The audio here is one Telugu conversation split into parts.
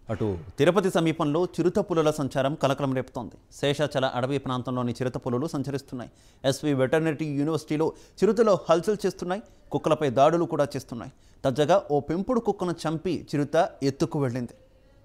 అటు తిరుపతి సమీపంలో చిరుత పులుల సంచారం కలకలం రేపుతోంది శేషాచల అడవి ప్రాంతంలోని చిరుత పులులు సంచరిస్తున్నాయి ఎస్వి వెటర్నరీ యూనివర్సిటీలో చిరుతలో హల్చల్ చేస్తున్నాయి కుక్కలపై దాడులు కూడా చేస్తున్నాయి తాజాగా ఓ పెంపుడు కుక్కను చంపి చిరుత ఎత్తుకు వెళ్ళింది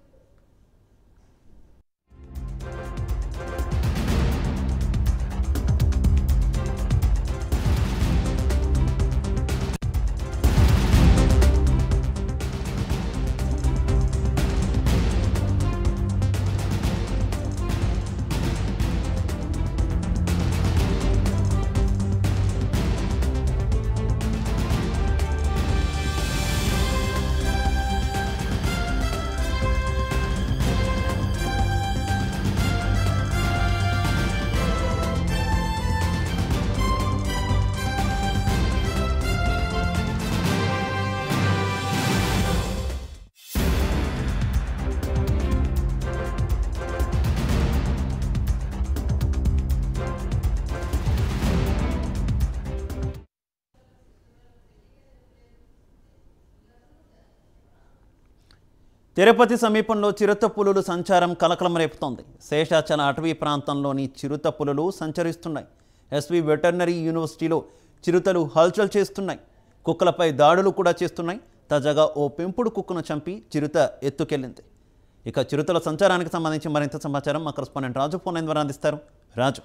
తిరుపతి సమీపంలో చిరుత పులులు సంచారం కలకలం రేపుతోంది శేషాచల అటవీ ప్రాంతంలోని చిరుత పులులు సంచరిస్తున్నాయి ఎస్వి వెటర్నరీ యూనివర్సిటీలో చిరుతలు హల్చల్ చేస్తున్నాయి కుక్కలపై దాడులు కూడా చేస్తున్నాయి తాజాగా ఓ పెంపుడు కుక్కను చంపి చిరుత ఎత్తుకెళ్ళింది ఇక చిరుతల సంచారానికి సంబంధించి మరింత సమాచారం మా కరెస్పాండెంట్ రాజు ఫోన్ లైన్ ద్వారా అందిస్తారు రాజు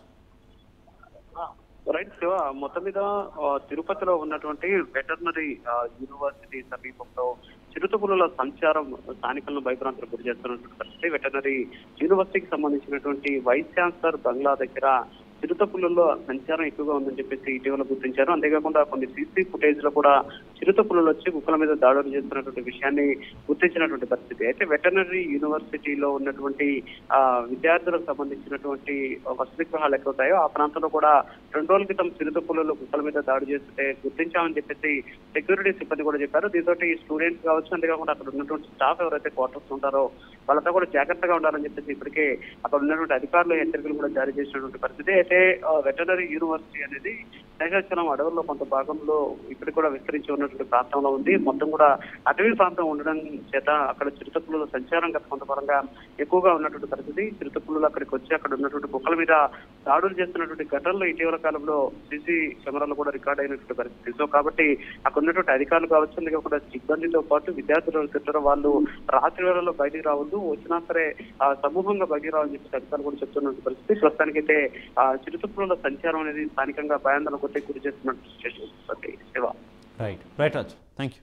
రైట్ శివ మొత్తం మీద ఆ, తిరుపతిలో ఉన్నటువంటి వెటర్నరీ ఆ, యూనివర్సిటీ సమీపంలో చిరుతపులుల సంచారం స్థానికులను భయభ్రాంతులకు గురి చేస్తున్నటువంటి పరిస్థితి వెటర్నరీ యూనివర్సిటీకి సంబంధించినటువంటి వైస్ ఛాన్సలర్ బంగ్లా దగ్గర చిరుతపులుల్లో సంచారం ఎక్కువగా ఉందని చెప్పేసి ఇటీవల గుర్తించారు అంతేకాకుండా కొన్ని సీసీ ఫుటేజ్ లో కూడా చిరుతపులులు వచ్చి కుక్కల మీద దాడులు చేస్తున్నటువంటి విషయాన్ని గుర్తించినటువంటి పరిస్థితి అయితే వెటర్నరీ యూనివర్సిటీలో ఉన్నటువంటి ఆ విద్యార్థులకు సంబంధించినటువంటి వసతి గృహాలు ఎక్కవుతాయో ఆ ప్రాంతంలో కూడా రెండు రోజుల క్రితం చిరుతపులులు కుక్కల మీద దాడి చేస్తుంటే గుర్తించామని చెప్పేసి సెక్యూరిటీ సిబ్బంది కూడా చెప్పారు దీంతో స్టూడెంట్స్ కావచ్చు అంతేకాకుండా అక్కడ ఉన్నటువంటి స్టాఫ్ ఎవరైతే క్వార్టర్స్ ఉంటారో వాళ్ళతో కూడా జాగ్రత్తగా ఉండాలని చెప్పేసి ఇప్పటికే అక్కడ ఉన్నటువంటి అధికారులు హెచ్చరికలు కూడా జారీ చేసినటువంటి పరిస్థితి అయితే వెటర్నరీ యూనివర్సిటీ అనేది శేషాచలం అడవుల్లో కొంత భాగంలో ఇప్పటికి కూడా విస్తరించి ఉన్నటువంటి ప్రాంతంలో ఉంది మొత్తం కూడా అటవీ ప్రాంతం ఉండడం చేత అక్కడ చిరుతపులుల సంచారం గత కొంతపరంగా ఎక్కువగా ఉన్నటువంటి పరిస్థితి చిరుతపులులు అక్కడికి వచ్చి అక్కడ ఉన్నటువంటి కుక్కల మీద దాడులు చేస్తున్నటువంటి ఘటనలు ఇటీవల కాలంలో సీసీ కెమెరాలు కూడా రికార్డ్ అయినటువంటి పరిస్థితి సో కాబట్టి అక్కడ ఉన్నటువంటి అధికారులు కావచ్చు అందుకే కూడా సిబ్బందితో పాటు విద్యార్థులు ఎవరైతే వాళ్ళు రాత్రి వేళల్లో బయటికి రావద్దు వచ్చినా సరే ఆ సమూహంగా బయటికి రావాలని చెప్పి అధికారులు కూడా చెప్తున్నటువంటి పరిస్థితి ప్రస్తుతానికైతే ఆ చిరుతపులుల సంచారం అనేది స్థానికంగా భయాందోళన కొట్టే గురి చేస్తున్నటువంటి situation Shiva right right Raju thank you